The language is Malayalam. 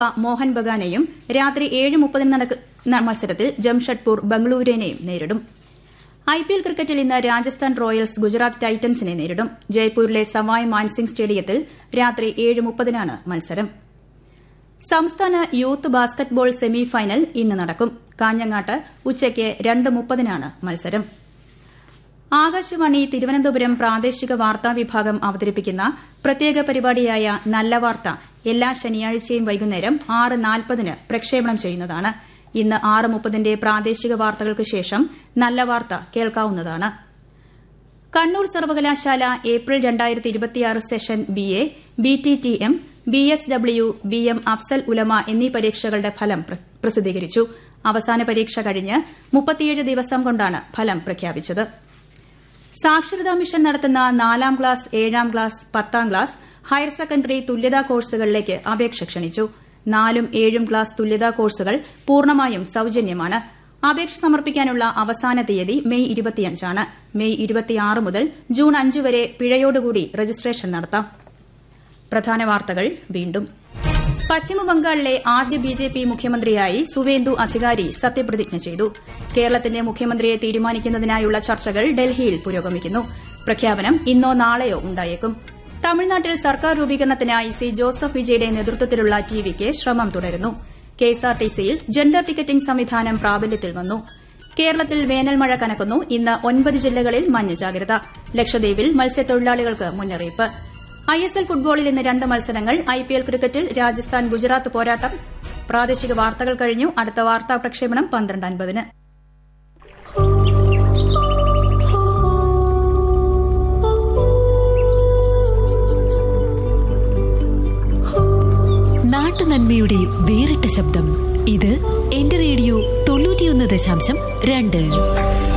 മോഹൻ ബഗാനെയും രാത്രി ഏഴ് മുപ്പതിന് നടക്കുന്ന മത്സരത്തിൽ ജംഷഡ്പൂർ ബംഗളൂരുവിനെയും നേരിടും ഐപിഎൽ ക്രിക്കറ്റിൽ ഇന്ന് രാജസ്ഥാൻ റോയൽസ് ഗുജറാത്ത് ടൈറ്റൻസിനെ നേരിടും ജയ്പൂരിലെ സവായ് മാൻസിംഗ് സ്റ്റേഡിയത്തിൽ രാത്രി ഏഴ് മുപ്പതിനാണ് മത്സരം സംസ്ഥാന യൂത്ത് ബാസ്ക്കറ്റ്ബോൾ സെമി ഫൈനൽ ഇന്ന് നടക്കും കാഞ്ഞങ്ങാട്ട് ഉച്ചയ്ക്ക് രണ്ട് മുപ്പതിനാണ് മത്സരം ആകാശവാണി തിരുവനന്തപുരം പ്രാദേശിക വാർത്താ വിഭാഗം അവതരിപ്പിക്കുന്ന പ്രത്യേക പരിപാടിയായ നല്ല വാർത്ത എല്ലാ ശനിയാഴ്ചയും വൈകുന്നേരം ആറ് നാൽപ്പതിന് പ്രക്ഷേപണം ചെയ്യുന്നതാണ് ഇന്ന് ആറ് മുപ്പതിന്റെ പ്രാദേശിക വാർത്തകൾക്ക് ശേഷം നല്ല വാർത്ത കേൾക്കാവുന്നതാണ് കണ്ണൂർ സർവകലാശാല ഏപ്രിൽ രണ്ടായിരത്തി ഇരുപത്തിയാറ് session B A B T T M B S W B M അഫ്സൽ ഉലമ എന്നീ പരീക്ഷകളുടെ ഫലം പ്രസിദ്ധീകരിച്ചു അവസാന പരീക്ഷ കഴിഞ്ഞ് മുപ്പത്തിയേഴ് ദിവസം കൊണ്ടാണ് ഫലം പ്രഖ്യാപിച്ചത് സാക്ഷരതാ മിഷൻ നടത്തുന്ന നാലാം ക്ലാസ് ഏഴാം ക്ലാസ് പത്താം ക്ലാസ് ഹയർ സെക്കൻഡറി തുല്യതാ കോഴ്സുകളിലേക്ക് അപേക്ഷ ക്ഷണിച്ചു നാലും ഏഴും ക്ലാസ് തുല്യതാ കോഴ്സുകൾ പൂർണ്ണമായും സൌജന്യമാണ് അപേക്ഷ സമർപ്പിക്കാനുള്ള അവസാന തീയതി മെയ് ഇരുപത്തിയഞ്ചാണ് മെയ് ഇരുപത്തിയാറ് മുതൽ ജൂൺ അഞ്ച് വരെ പിഴയോടുകൂടി രജിസ്ട്രേഷൻ നടത്താം പ്രധാന വാർത്തകൾ വീണ്ടും പശ്ചിമബംഗാളിലെ ആദ്യ ബി ജെ പി മുഖ്യമന്ത്രിയായി സുവേന്ദു അധികാരി സത്യപ്രതിജ്ഞ ചെയ്തു കേരളത്തിന്റെ മുഖ്യമന്ത്രിയെ തീരുമാനിക്കുന്നതിനായുള്ള ചർച്ചകൾ ഡൽഹിയിൽ പുരോഗമിക്കുന്നു പ്രഖ്യാപനം ഇന്നോ നാളെയോ ഉണ്ടായേക്കും തമിഴ്നാട്ടിൽ സർക്കാർ രൂപീകരണത്തിനായി സി ജോസഫ് വിജയുടെ നേതൃത്വത്തിലുള്ള ടിവിക്ക് ശ്രമം തുടരുന്നു കെഎസ്ആർടിസിയിൽ ജെൻഡർ ടിക്കറ്റിംഗ് സംവിധാനം പ്രാബല്യത്തിൽ വന്നു കേരളത്തിൽ വേനൽ മഴ കനക്കുന്നു ഇന്ന് ഒൻപത് ജില്ലകളിൽ മഞ്ഞ ജാഗ്രത ലക്ഷദ്വീപിൽ മത്സ്യത്തൊഴിലാളികൾക്ക് മുന്നറിയിപ്പ് ഐഎസ്എൽ ഫുട്ബോളിൽ ഇന്ന് രണ്ട് മത്സരങ്ങൾ ഐപിഎൽ ക്രിക്കറ്റിൽ രാജസ്ഥാൻ ഗുജറാത്ത് പോരാട്ടം പ്രാദേശിക വാർത്തകൾ കഴിഞ്ഞു അടുത്ത വാർത്താ പ്രക്ഷേപണം പന്ത്രണ്ട് അൻപതിന് നാട്ടുനന്മയുടെ വേറിട്ട ശബ്ദം ഇത് എന്റെ റേഡിയോ തൊണ്ണൂറ്റിയൊന്ന് ദശാംശം രണ്ട്